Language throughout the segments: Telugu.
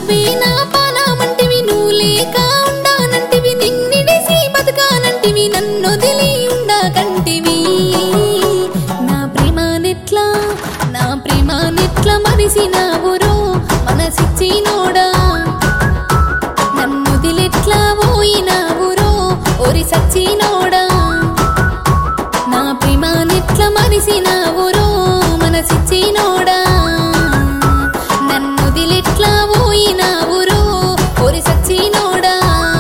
నువ్వే నా పానామంటివి నువ్వు లేక ఉండానంటివి నిన్నిడిసి బతకానంటివి నన్నొదిలి ఉండకంటివి నా ప్రేమానెట్లా నా ప్రేమానెట్లా మరిసినావురో మనసిచ్చినోడా నన్నొదిలెట్లా పోయినావురో ఒరి సచ్చినోడా నా ప్రేమానెట్ల మరిసినావురో మనసిచ్చినోడా నన్నొదిలెట్లా పోయినావురో ఒరి సచ్చినోడా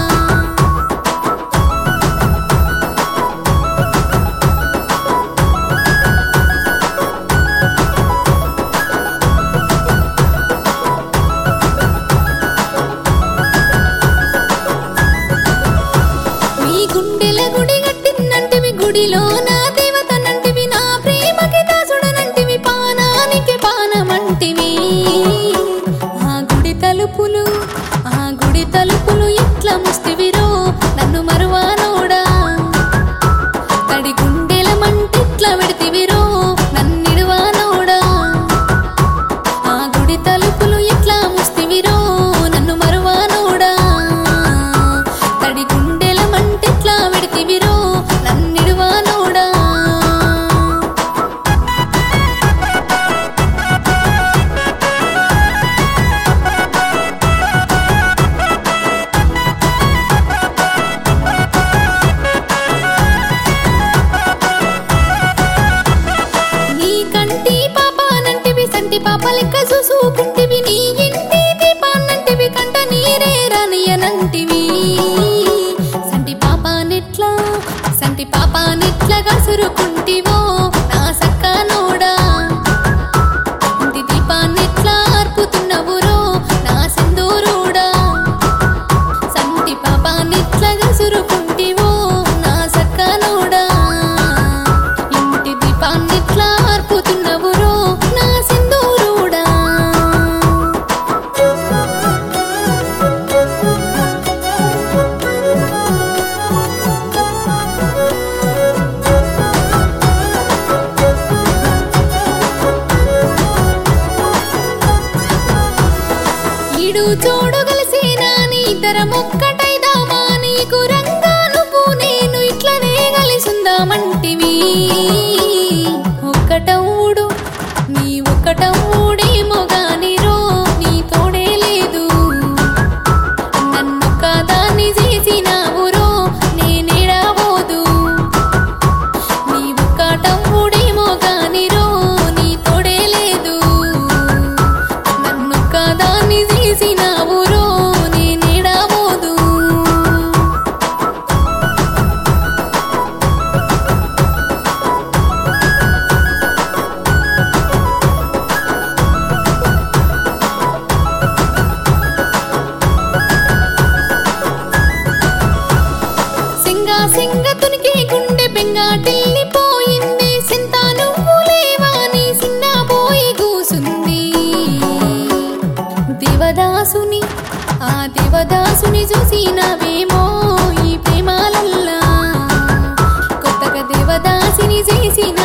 మీ గుండెల గుడి గట్టిందంటివి గుడిలో నా దేవతనంటివి నా ప్రేమకి దాసుడనంటివి పానానికి పానమంటివి ఆ గుడి తలుపులు ఆ గుడి తలుపులు ఎట్లా ముస్తివిరో నన్ను మరువానోడా తడి గుండెల మంటిట్లా పెడితివిరో నన్నిడువానోడా ఆ గుడి తలుపులు ఎట్లా ముస్తివిరో నన్ను మరువానోడా తడి గుండెల మంటెట్లా పెడితివిరో నన్నిడువానోడా నీ కంటి పాపానంటివి సంటి పాప లెక్క చూసుకుంటివి నీ ఇంటి దీపానంటివి కంట నీరే రానియనంటివి సంటి పాపానెట్లా సంటి పాపానెట్లా గసురుకుంటివో నా సక్కనోడా ఇంటి దీపాన్నెట్లా అర్పుతున్నవురో నా సింధూరుడా సంటి పాపాన్నెట్లా గసురుకుంటివో నా సక్కనోడా ఇంటి దీపాన్నెట్లా అర్పుతున్నవురో నా సింధూరుడా ఈడు చూడు కలిసేనా నీ ఇద్దరం ఒక్కటైదామా నీకు రంగా నువ్వు నేను ఇట్లనే కలిసుందామంటివి ఒక్కటవుడు నీ ఒక్కటవుడేమో గాని రో నీ తోడే లేదు నన్నొక్క దాన్ని చేసినావురో నేనేడావోదు నీ ఒక్కటవుడేమో గాని రో నీ తోడే లేదు నన్నొక్క దాన్ని చేసినావురో నేనేడావోదు సింగా సింగ తునికి గుండె బెంగాటిల్లిపోయింది సింత నువ్వు లేవాని సిన్న పోయి కూసుంది దేవదాసుని ఆ దేవదాసుని చూసినవేమో ఈ ప్రేమాలల్లా కొత్తగా దేవదాసిని చేసిన